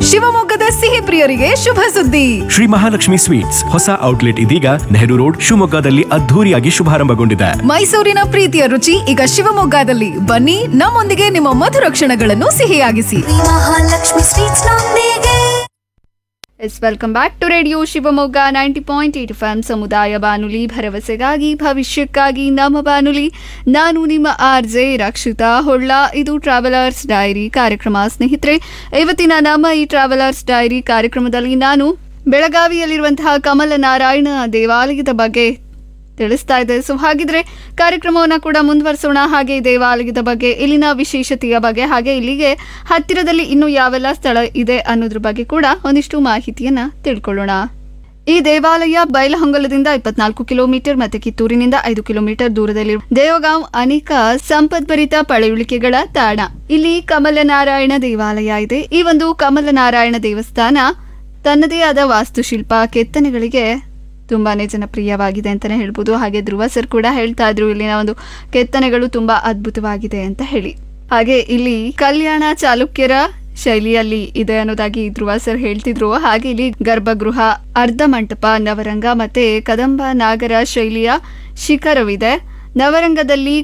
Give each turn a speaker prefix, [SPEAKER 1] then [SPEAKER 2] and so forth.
[SPEAKER 1] ಶಿವಮೊಗ್ಗದ ಸಿಹಿ ಪ್ರಿಯರಿಗೆ ಶುಭ ಸುದ್ದಿ
[SPEAKER 2] ಶ್ರೀ ಮಹಾಲಕ್ಷ್ಮಿ ಸ್ವೀಟ್ಸ್ ಹೊಸ ಔಟ್ಲೆಟ್ ಇದೀಗ ನೆಹರು ರೋಡ್ ಶಿವಮೊಗ್ಗದಲ್ಲಿ ಅದ್ಧೂರಿಯಾಗಿ ಶುಭಾರಂಭಗೊಂಡಿದೆ
[SPEAKER 1] ಮೈಸೂರಿನ ಪ್ರೀತಿಯ ರುಚಿ ಈಗ ಶಿವಮೊಗ್ಗದಲ್ಲಿ ಬನ್ನಿ ನಮ್ಮೊಂದಿಗೆ ನಿಮ್ಮ ಮಧುರ ಕ್ಷಣಗಳನ್ನು ಸಿಹಿಯಾಗಿಸಿ
[SPEAKER 3] ಮಹಾಲಕ್ಷ್ಮಿ ಸ್ವೀಟ್ಸ್ ನೊಂದಿಗೆ
[SPEAKER 4] yes welcome back to radio Shivamogga ninety point eight F ಸಮುದಾಯ ಬಾನುಲಿ ಭರವಸೆಗಾಗಿ ಭವಿಷ್ಯಕ್ಕಾಗಿ ನಮ್ಮ ಬಾನುಲಿ ನಾನು ನಿಮ್ಮ ಆರ್ ಜೆ ರಕ್ಷಿತಾ ಹೊಳ್ಳ ಇದು ಟ್ರಾವೆಲರ್ಸ್ ಡೈರಿ ಕಾರ್ಯಕ್ರಮ ಸ್ನೇಹಿತರೆ ಇವತ್ತಿನ ನಮ್ಮ ಈ ಟ್ರಾವೆಲರ್ಸ್ ಡೈರಿ ಕಾರ್ಯಕ್ರಮದಲ್ಲಿ ನಾನು ಬೆಳಗಾವಿಯಲ್ಲಿರುವಂತಹ ಕಮಲ ನಾರಾಯಣ ದೇವಾಲಯದ ಬಗ್ಗೆ ತಿಳಿಸ್ತಾ ಇದೆ ಸೊ ಹಾಗಿದ್ರೆ ಕಾರ್ಯಕ್ರಮವನ್ನು ಕೂಡ ಮುಂದುವರಿಸೋಣ ಹಾಗೆ ಈ ದೇವಾಲಯದ ಬಗ್ಗೆ ಇಲ್ಲಿನ ವಿಶೇಷತೆಯ ಬಗ್ಗೆ ಹಾಗೆ ಇಲ್ಲಿಗೆ ಹತ್ತಿರದಲ್ಲಿ ಇನ್ನು ಯಾವೆಲ್ಲ ಸ್ಥಳ ಇದೆ ಅನ್ನೋದ್ರ ಬಗ್ಗೆ ಕೂಡ ಒಂದಿಷ್ಟು ಮಾಹಿತಿಯನ್ನ ತಿಳ್ಕೊಳ್ಳೋಣ ಈ ದೇವಾಲಯ ಬೈಲಹೊಂಗಲದಿಂದ ಇಪ್ಪತ್ನಾಲ್ಕು ಕಿಲೋಮೀಟರ್ ಮತ್ತೆ ಕಿತ್ತೂರಿನಿಂದ ಐದು ಕಿಲೋಮೀಟರ್ ದೂರದಲ್ಲಿ ದೇವಗಾಂವ್ ಅನೇಕ ಸಂಪದ್ಭರಿತ ಪಳೆಯುಳಿಕೆಗಳ ತಾಣ ಇಲ್ಲಿ ಕಮಲನಾರಾಯಣ ದೇವಾಲಯ ಇದೆ ಈ ಒಂದು ಕಮಲನಾರಾಯಣ ದೇವಸ್ಥಾನ ತನ್ನದೇ ಆದ ವಾಸ್ತುಶಿಲ್ಪ ಕೆತ್ತನೆಗಳಿಗೆ ತುಂಬಾನೇ ಜನಪ್ರಿಯವಾಗಿದೆ ಅಂತಾನೆ ಹೇಳ್ಬೋದು ಹಾಗೆ ಧ್ರುವ ಸರ್ ಕೂಡ ಹೇಳ್ತಾ ಇದ್ರು ಇಲ್ಲಿನ ಒಂದು ಕೆತ್ತನೆಗಳು ತುಂಬಾ ಅದ್ಭುತವಾಗಿದೆ ಅಂತ ಹೇಳಿ ಹಾಗೆ ಇಲ್ಲಿ ಕಲ್ಯಾಣ ಚಾಲುಕ್ಯರ ಶೈಲಿಯಲ್ಲಿ ಇದೆ ಅನ್ನೋದಾಗಿ ಧ್ರುವ ಸರ್ ಹೇಳ್ತಿದ್ರು ಹಾಗೆ ಇಲ್ಲಿ ಗರ್ಭಗೃಹ ಅರ್ಧ ಮಂಟಪ ನವರಂಗ ಮತ್ತೆ ಕದಂಬ ನಾಗರ ಶೈಲಿಯ ಶಿಖರವಿದೆ ನವರಂಗದಲ್ಲಿ